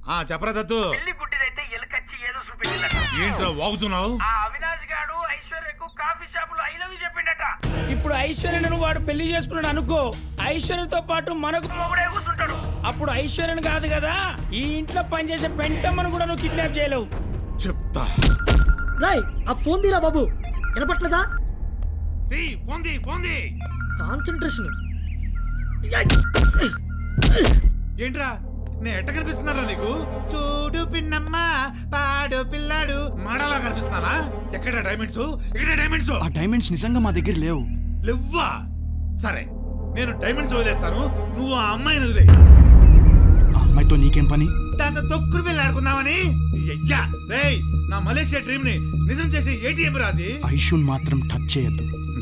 ఆ చెప్పరా దత్తు పెళ్లి గుడ్డిదైతే ఎలకచ్చి ఏదో చూపించిందట ఏంట్రా వాగుతున్నావు ఆ అవినాష్ గాడు ఐశ్వర్యకు కాఫీ షాప్ లో ఐ లవ్ యూ చెప్పిండట ఇప్పుడు ఐశ్వర్యను వాడు పెళ్లి చేసుకున్నాడు అనుకో ఐశ్వర్యతో పాటు మనకు మొగుడే కూర్చుంటాడు అప్పుడు ఐశ్వర్యను కాదు కదా ఈ ఇంట్లో పనిచేసే పెంటమ్మను కూడా నువ్వు కిడ్నాప్ చేయలేవు చెప్తా రాయ్ ఆ ఫోన్ తీరా బాబు వినపట్లేదా తీ, ఫోన్ తీ, ఫోన్ తీ. కాన్సన్ట్రేషన్ ఏంట్రా నేను ఎట్ట కనిపిస్తున్నారా నీకు చూడు పిన్నమ్మ పాడు పిల్లాడు మాడలా కనిపిస్తున్నానా ఎక్కడ డైమండ్స్ ఎక్కడ డైమండ్స్ ఆ డైమండ్స్ నిజంగా మా దగ్గర లేవు లేవ్వా సరే నేను డైమండ్స్ వదిలేస్తాను నువ్వు ఆ అమ్మాయిని వదిలే ఆ అమ్మాయితో నీకేం పని దాంతో తొక్కుడు పిల్ల ఆడుకుందామని అయ్యా రేయ్ నా మలేషియా డ్రీమ్ ని నిజం చేసే ఏటీఎం రాది ఐషున్ మాత్రం టచ్ చేయొద్దు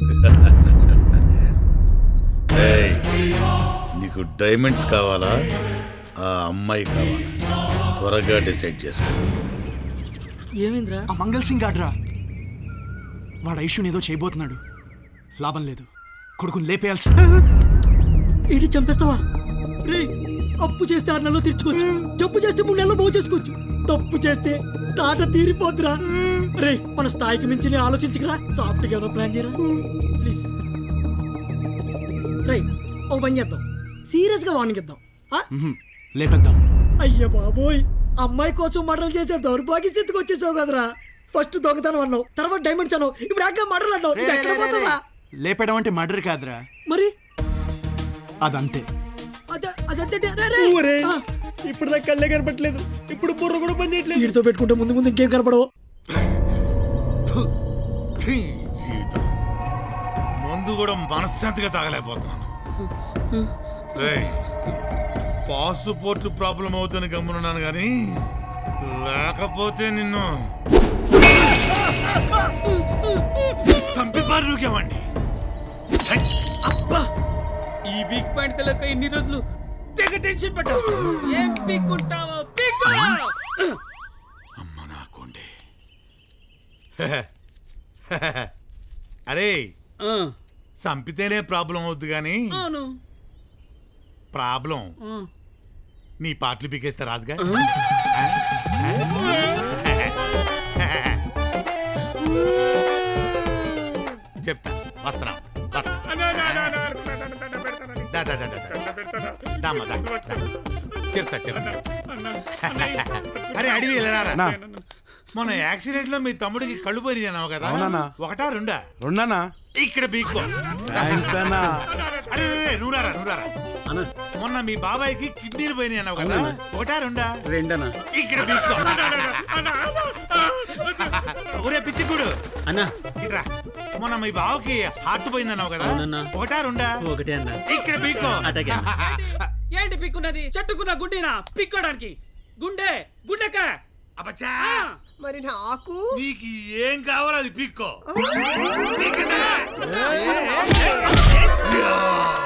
నీకు డైమండ్స్ కావాలా ఆ అమ్మాయి కావాలా త్వరగా డిసైడ్ చేసుకో ఏమైందిరా ఆ మంగల్ సింగ్ ఆడ్రా వాడు ఐషున్ ఏదో చేయబోతున్నాడు లాభం లేదు కొడుకుని లేపేయాల్సి ఇటు చంపేస్తావా రే అప్పు చేస్తే ఆరు నెలలు తీర్చుకోవచ్చు జబ్బు చేస్తే మూడు నెలలు బాగు చేసుకోవచ్చు తప్పు చేస్తే తాట తీరిపోద్దురా రే మన స్థాయికి మించి నేను ఆలోచించకరా సాఫ్ట్ గా ప్లాన్ చేయరా ప్లీజ్ రే ఓ పని చేద్దాం సీరియస్ గా వార్నింగ్ ఇద్దాం ఆ? లేపేద్దాం అయ్య బాబోయ్ అమ్మాయి కోసం మర్డర్లు చేసే దౌర్భాగ్య స్థితికి వచ్చేసావు కదరా ఫస్ట్ దొంగతనం అన్నావు తర్వాత డైమండ్స్ అన్నావు ఇప్పుడు అక్క మర్డర్లు అన్నావు ఇది ఎక్కడ పోతుందా లేపడం అంటే మర్డర్ కాదురా మరి అదంతే అదే అదే రే, రే. ఆ, ఇప్పుడు నాకు కళ్ళే కనపట్లేదు ఇప్పుడు బుర్ర కూడా పని చేయట్లేదు వీడితో పెట్టుకుంటే ముందు ముందు ఇంకేం కనపడవు ఫు, ఛీ, జీవితం మందు కూడా మనశ్శాంతిగా తాగలేకపోతున్నాను రేయ్, పాసుపోర్ట్ ప్రాబ్లం అవుతుంది గమ్మునున్నాను కానీ లేకపోతే నిన్ను చంపి పారు నూకేవాడిని ఛై, ఈ వీక్ పాయింట్ తెలియక ఇన్ని రోజులు తెగ టెన్షన్ పడ్డావు ఏం పీక్కుంటావో పీక్కు అమ్మ నా కొండే అరే చంపితేనే ప్రాబ్లం అవుద్ది కానీ అవును ప్రాబ్లం నీ పాటలు పీకేస్తే రాదుగా చెప్తా వస్తున్నా వస్తున్నా. దా, దా, దా, దా, దా. దామ్మ, దా, దా. చెప్తా చెప్తా అరే అడివి వెళ్ళరారా నా మొన్న యాక్సిడెంట్ లో మీ తమ్ముడికి కళ్ళు పోయి అన్నావు కదా అవునన్నా. ఒకటా రెండా రెండానా ఇక్కడ బీక్కో థాంక్స్ అరే రే, రే, నూరారా నూరారా మొన్న మీ బాబాయ్కి కిడ్నీలు పోయినాయి అన్నావు కదా ఒకటా రెండా రెండనా ఇక్కడ బీక్కో ఒరే పిచ్చికుడు అన్నా ఇట్రా మొన్న మీ బావకి హార్ట్ పోయింది అన్నావు కదా అవునన్నా. ఒకటా రెండా ఒకటే అన్నా ఇక్కడ బీక్కో అటకే ఏంటి పిక్కున్నది చెట్టుకున్న గుండెనా పిక్కోడానికి గుండె గుండెక అబ్బచ్చా మరి నాకు నీకు ఏం కావాలో అది పీక్కో పీక్కండి.